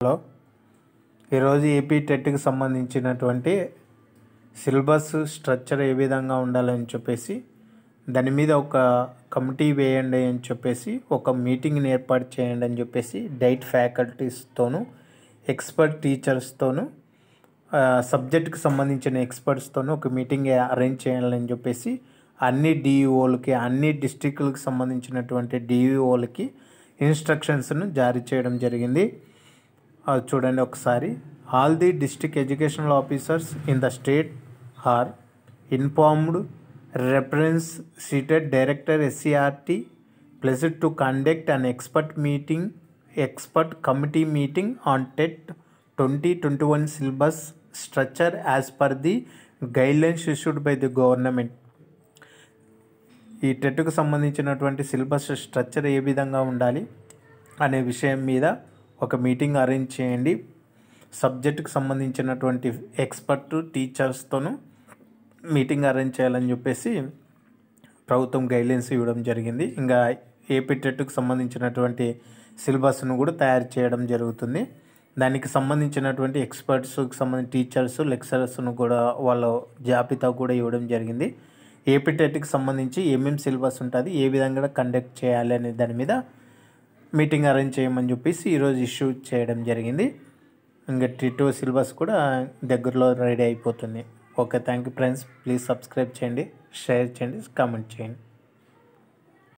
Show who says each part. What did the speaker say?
Speaker 1: hello ఈరోజు AP టెట్కి సంబంధించినటువంటి syllabus structure ఏ విధంగా ఉండాలని చెప్పేసి దాని మీద ఒక కమిటీ వేయండి అని చెప్పేసి ఒక మీటింగ్ని ఏర్పాటు చేయండి అని చెప్పేసి డైట్ ఫ్యాకల్టీస్తోనూ ఎక్స్పర్ట్ టీచర్స్తోనూ సబ్జెక్ట్కి సంబంధించిన ఎక్స్పర్ట్స్తోనూ ఒక మీటింగ్ అరేంజ్ చేయాలని చెప్పేసి అన్ని డిఈఓలకి అన్ని డిస్టిక్లకు సంబంధించినటువంటి డిఈఓలకి ఇన్స్ట్రక్షన్స్ను జారీ చేయడం జరిగింది అది చూడండి ఒకసారి all the district educational officers in the state are informed reference cited director SCERT pleased to conduct an expert meeting expert committee meeting on TET twenty twenty one syllabus structure as per the guidelines issued by the government ఈ టెట్కు సంబంధించినటువంటి syllabus structure ఏ విధంగా ఉండాలి అనే విషయం మీద ఒక meeting arrange చేయండి సబ్జెక్టుకు సంబంధించినటువంటి ఎక్స్పర్ట్ టీచర్స్తోనూ మీటింగ్ అరేంజ్ చేయాలని చెప్పేసి ప్రభుత్వం గైడ్లైన్స్ ఇవ్వడం జరిగింది ఇంకా ఏపీ టెట్కు సంబంధించినటువంటి సిలబస్ను కూడా తయారు చేయడం జరుగుతుంది దానికి సంబంధించినటువంటి ఎక్స్పర్ట్స్కి సంబంధించిన టీచర్స్ లెక్చరర్స్ను కూడా వాళ్ళ జాబితా కూడా ఇవ్వడం జరిగింది ఏపీ టెట్కి సంబంధించి ఏమేమి సిలబస్ ఉంటుంది ఏ విధంగా కండక్ట్ చేయాలి అనే దాని మీద మీటింగ్ అరేంజ్ చేయమని చెప్పేసి ఈరోజు ఇష్యూ చేయడం జరిగింది ఇంకా టిటో సిలబస్ కూడా దగ్గరలో రెడీ అయిపోతుంది okay thank you friends please subscribe చేయండి షేర్ చేయండి కామెంట్ చేయండి